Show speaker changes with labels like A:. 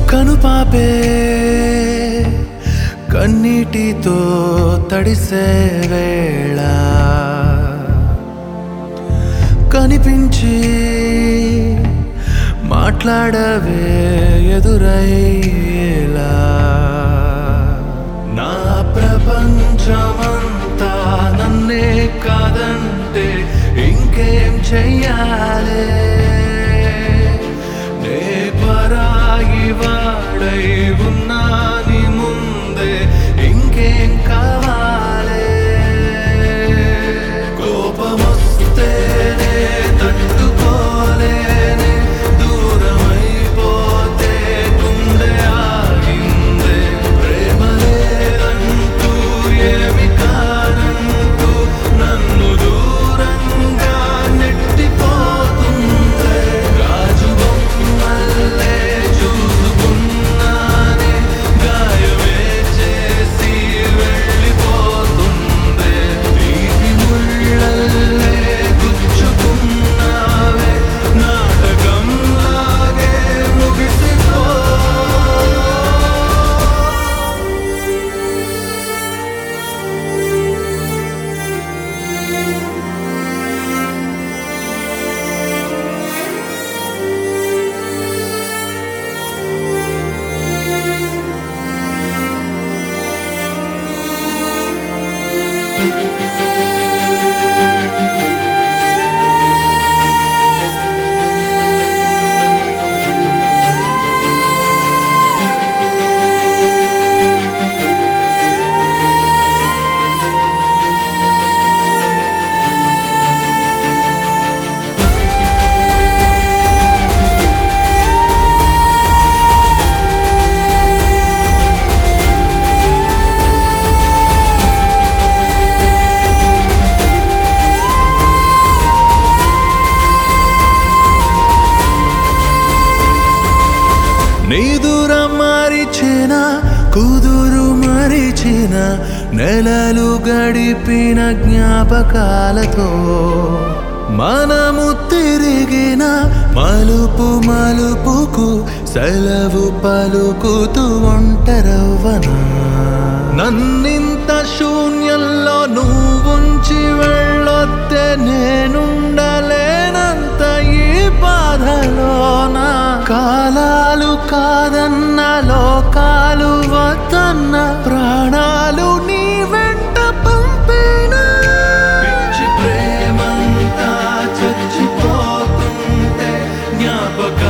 A: కనుపాపే కన్నీటితో తడిసే వేళ కనిపించి మాట్లాడవే ఎదురయ్యేలా నా ప్రపంచమంతా నన్నే కాదంటే ఇంకేం చెయ్యాలే నే పరాయి వాడై ఉన్నాని ముందే ఇంకేం కావాలే కోపమొస్తేనే తట్టుకోలేనే దూరమైపోతే గుండె ఆగిందే ప్రేమ లేదంటూ ఏమి కానంటూ నన్ను దూరంగా నెట్టిపోతుందే గాజు బొమ్మల్లే చూసుకున్నానే గాయమే చేసి వెళ్ళిపోతుందే తీపి ముళ్ళల్లే గుచ్చుకున్నావే నాటకంలాగే ముగిసిపో నీదురం మరిచిన కుదురు మరిచిన నెలలు గడిపిన జ్ఞాపకాలతో మనము తిరిగిన మలుపు మలుపుకు సెలవు పలుకుతూ ఒంటరవ్వనా నన్నింత శూన్యంలో నువ్వుంచి వెళ్ళొత్తే నేనుండలేనంత ఈ బాధలోన కాలాలు కాదన్న లోకాలు వద్దన్న ప్రాణాలు నీ వెంట పంపిన పిచ్చి ప్రేమంతా చచ్చిపోతుంటే జ్ఞాపక